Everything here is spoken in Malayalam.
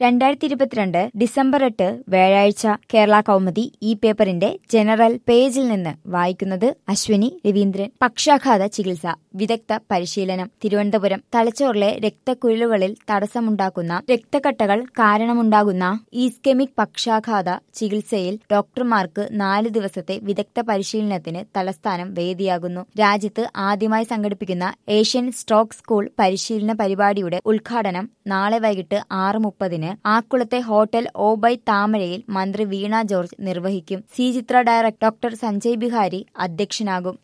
രണ്ടായിരത്തി ഇരുപത്തിരണ്ട് ഡിസംബർ എട്ട് വ്യാഴാഴ്ച കേരള കൗമുദി ഈ പേപ്പറിന്റെ ജനറൽ പേജിൽ നിന്ന് വായിക്കുന്നത് അശ്വിനി രവീന്ദ്രൻ പക്ഷാഘാത ചികിത്സ വിദഗ്ധ പരിശീലനം തിരുവനന്തപുരം തലച്ചോറിലെ രക്തക്കുഴലുകളിൽ തടസ്സമുണ്ടാക്കുന്ന രക്തക്കട്ടകൾ കാരണമുണ്ടാകുന്ന ഈസ്കെമിക് പക്ഷാഘാത ചികിത്സയിൽ ഡോക്ടർമാർക്ക് നാല് ദിവസത്തെ വിദഗ്ധ പരിശീലനത്തിന് തലസ്ഥാനം വേദിയാകുന്നു രാജ്യത്ത് ആദ്യമായി സംഘടിപ്പിക്കുന്ന ഏഷ്യൻ സ്ട്രോക്ക് സ്കൂൾ പരിശീലന പരിപാടിയുടെ ഉദ്ഘാടനം നാളെ വൈകിട്ട് ആറ് മുപ്പതിന് ആക്കുളത്തെ ഹോട്ടൽ ഓബൈ താമരയിൽ മന്ത്രി വീണ ജോർജ് നിർവഹിക്കും C Chithra director doctor Sanjay Bihari അധ്യക്ഷനാകും